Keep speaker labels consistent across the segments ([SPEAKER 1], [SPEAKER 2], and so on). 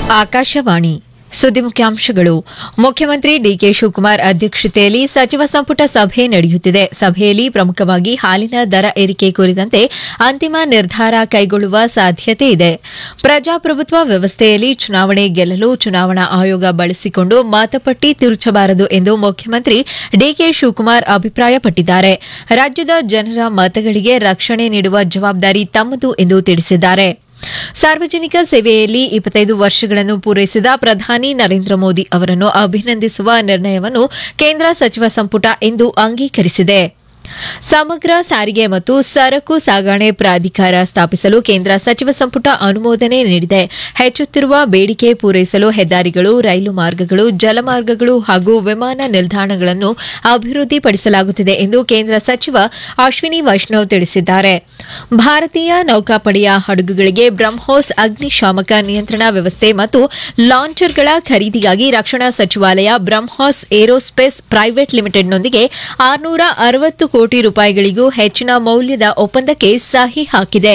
[SPEAKER 1] ಆಕಾಶವಾಣಿ ಸುದ್ದಿ ಮುಖ್ಯಾಂಶಗಳು ಮುಖ್ಯಮಂತ್ರಿ ಡಿಕೆ ಶಿವಕುಮಾರ್ ಅಧ್ಯಕ್ಷತೆಯಲ್ಲಿ ಸಚಿವ ಸಂಪುಟ ಸಭೆ ನಡೆಯುತ್ತಿದೆ ಸಭೆಯಲ್ಲಿ ಪ್ರಮುಖವಾಗಿ ಹಾಲಿನ ದರ ಏರಿಕೆ ಕುರಿತಂತೆ ಅಂತಿಮ ನಿರ್ಧಾರ ಕೈಗೊಳ್ಳುವ ಸಾಧ್ಯತೆ ಇದೆ ಪ್ರಜಾಪ್ರಭುತ್ವ ವ್ಯವಸ್ಥೆಯಲ್ಲಿ ಚುನಾವಣೆ ಗೆಲ್ಲಲು ಚುನಾವಣಾ ಆಯೋಗ ಬಳಸಿಕೊಂಡು ಮತಪಟ್ಟಿ ತಿರುಚಬಾರದು ಎಂದು ಮುಖ್ಯಮಂತ್ರಿ ಡಿಕೆ ಶಿವಕುಮಾರ್ ಅಭಿಪ್ರಾಯಪಟ್ಟಿದ್ದಾರೆ ರಾಜ್ಯದ ಜನರ ಮತಗಳಿಗೆ ರಕ್ಷಣೆ ನೀಡುವ ಜವಾಬ್ದಾರಿ ತಮ್ಮದು ಎಂದು ತಿಳಿಸಿದ್ದಾರೆ ಸಾರ್ವಜನಿಕ ಸೇವೆಯಲ್ಲಿ ಇಪ್ಪತ್ತೈದು ವರ್ಷಗಳನ್ನು ಪೂರೈಸಿದ ಪ್ರಧಾನಿ ನರೇಂದ್ರ ಮೋದಿ ಅವರನ್ನು ಅಭಿನಂದಿಸುವ ನಿರ್ಣಯವನ್ನು ಕೇಂದ್ರ ಸಚಿವ ಸಂಪುಟ ಇಂದು ಅಂಗೀಕರಿಸಿದೆ ಸಮಗ್ರ ಸಾರಿಗೆ ಮತ್ತು ಸರಕು ಸಾಗಣೆ ಪ್ರಾಧಿಕಾರ ಸ್ಥಾಪಿಸಲು ಕೇಂದ್ರ ಸಚಿವ ಸಂಪುಟ ಅನುಮೋದನೆ ನೀಡಿದೆ ಹೆಚ್ಚುತ್ತಿರುವ ಬೇಡಿಕೆ ಪೂರೈಸಲು ಹೆದ್ದಾರಿಗಳು ರೈಲು ಮಾರ್ಗಗಳು ಜಲಮಾರ್ಗಗಳು ಹಾಗೂ ವಿಮಾನ ನಿಲ್ದಾಣಗಳನ್ನು ಅಭಿವೃದ್ಧಿಪಡಿಸಲಾಗುತ್ತಿದೆ ಎಂದು ಕೇಂದ್ರ ಸಚಿವ ಅಶ್ವಿನಿ ವೈಷ್ಣವ್ ತಿಳಿಸಿದ್ದಾರೆ ಭಾರತೀಯ ನೌಕಾಪಡೆಯ ಹಡಗುಗಳಿಗೆ ಬ್ರಹ್ಮೋಸ್ ಅಗ್ನಿಶಾಮಕ ನಿಯಂತ್ರಣ ವ್ಯವಸ್ಥೆ ಮತ್ತು ಲಾಂಚರ್ಗಳ ಖರೀದಿಗಾಗಿ ರಕ್ಷಣಾ ಸಚಿವಾಲಯ ಬ್ರಹ್ಮೋಸ್ ಏರೋಸ್ಪೇಸ್ ಪ್ರೈವೇಟ್ ಲಿಮಿಟೆಡ್ನೊಂದಿಗೆ ಆರುನೂರ ಅರವತ್ತು ಕೋಟಿ ರೂಪಾಯಿಗಳಿಗೂ ಹೆಚ್ಚಿನ ಮೌಲ್ಯದ ಒಪ್ಪಂದಕ್ಕೆ ಸಹಿ ಹಾಕಿದೆ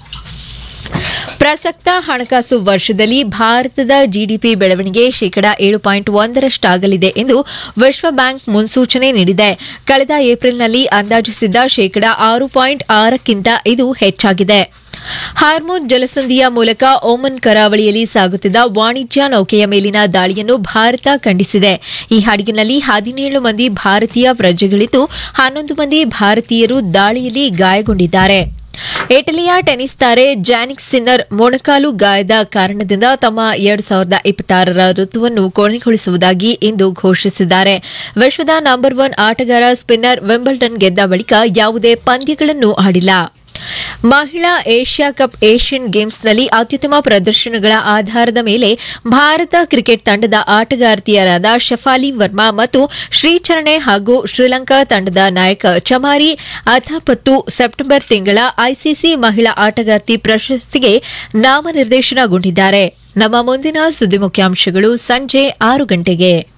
[SPEAKER 1] ಪ್ರಸಕ್ತ ಹಣಕಾಸು ವರ್ಷದಲ್ಲಿ ಭಾರತದ ಜಿಡಿಪಿ ಬೆಳವಣಿಗೆ ಶೇಕಡಾ ಏಳು ಪಾಯಿಂಟ್ ಒಂದರಷ್ಟಾಗಲಿದೆ ಎಂದು ವಿಶ್ವ ಬ್ಯಾಂಕ್ ಮುನ್ಸೂಚನೆ ನೀಡಿದೆ ಕಳೆದ ಏಪ್ರಿಲ್ನಲ್ಲಿ ಅಂದಾಜಿಸಿದ್ದ ಶೇಕಡಾ ಆರು ಪಾಯಿಂಟ್ ಆರಕ್ಕಿಂತ ಇದು ಹೆಚ್ಚಾಗಿದೆ ಹಾರ್ಮೋನ್ ಜಲಸಂಧಿಯ ಮೂಲಕ ಓಮನ್ ಕರಾವಳಿಯಲ್ಲಿ ಸಾಗುತ್ತಿದ್ದ ವಾಣಿಜ್ಯ ನೌಕೆಯ ಮೇಲಿನ ದಾಳಿಯನ್ನು ಭಾರತ ಖಂಡಿಸಿದೆ ಈ ಹಡಗಿನಲ್ಲಿ ಹದಿನೇಳು ಮಂದಿ ಭಾರತೀಯ ಪ್ರಜೆಗಳಿದ್ದು ಹನ್ನೊಂದು ಮಂದಿ ಭಾರತೀಯರು ದಾಳಿಯಲ್ಲಿ ಗಾಯಗೊಂಡಿದ್ದಾರೆ ಇಟಲಿಯ ಟೆನಿಸ್ ತಾರೆ ಜಾನಿಕ್ ಸಿನ್ನರ್ ಮೊಣಕಾಲು ಗಾಯದ ಕಾರಣದಿಂದ ತಮ್ಮ ಎರಡು ಸಾವಿರದ ಇಪ್ಪತ್ತಾರರ ಋತುವನ್ನು ಕೊನೆಗೊಳಿಸುವುದಾಗಿ ಇಂದು ಘೋಷಿಸಿದ್ದಾರೆ ವಿಶ್ವದ ನಂಬರ್ ಒನ್ ಆಟಗಾರ ಸ್ಪಿನ್ನರ್ ವಿಂಬಲ್ಡನ್ ಗೆದ್ದ ಬಳಿಕ ಯಾವುದೇ ಪಂದ್ಯಗಳನ್ನು ಆಡಿಲ್ಲ ಮಹಿಳಾ ಏಷ್ಯಾ ಕಪ್ ಏಷ್ಯನ್ ಗೇಮ್ಸ್ನಲ್ಲಿ ಅತ್ಯುತ್ತಮ ಪ್ರದರ್ಶನಗಳ ಆಧಾರದ ಮೇಲೆ ಭಾರತ ಕ್ರಿಕೆಟ್ ತಂಡದ ಆಟಗಾರ್ತಿಯರಾದ ಶಫಾಲಿ ವರ್ಮಾ ಮತ್ತು ಶ್ರೀಚರಣೆ ಹಾಗೂ ಶ್ರೀಲಂಕಾ ತಂಡದ ನಾಯಕ ಚಮಾರಿ ಅಥಾಪತ್ತು ಸೆಪ್ಟೆಂಬರ್ ತಿಂಗಳ ಐಸಿಸಿ ಮಹಿಳಾ ಆಟಗಾರ್ತಿ ಪ್ರಶಸ್ತಿಗೆ ನಾಮನಿರ್ದೇಶನಗೊಂಡಿದ್ದಾರೆ ನಮ್ಮ ಮುಂದಿನ ಸುದ್ದಿ ಮುಖ್ಯಾಂಶಗಳು ಸಂಜೆ ಆರು ಗಂಟೆಗೆ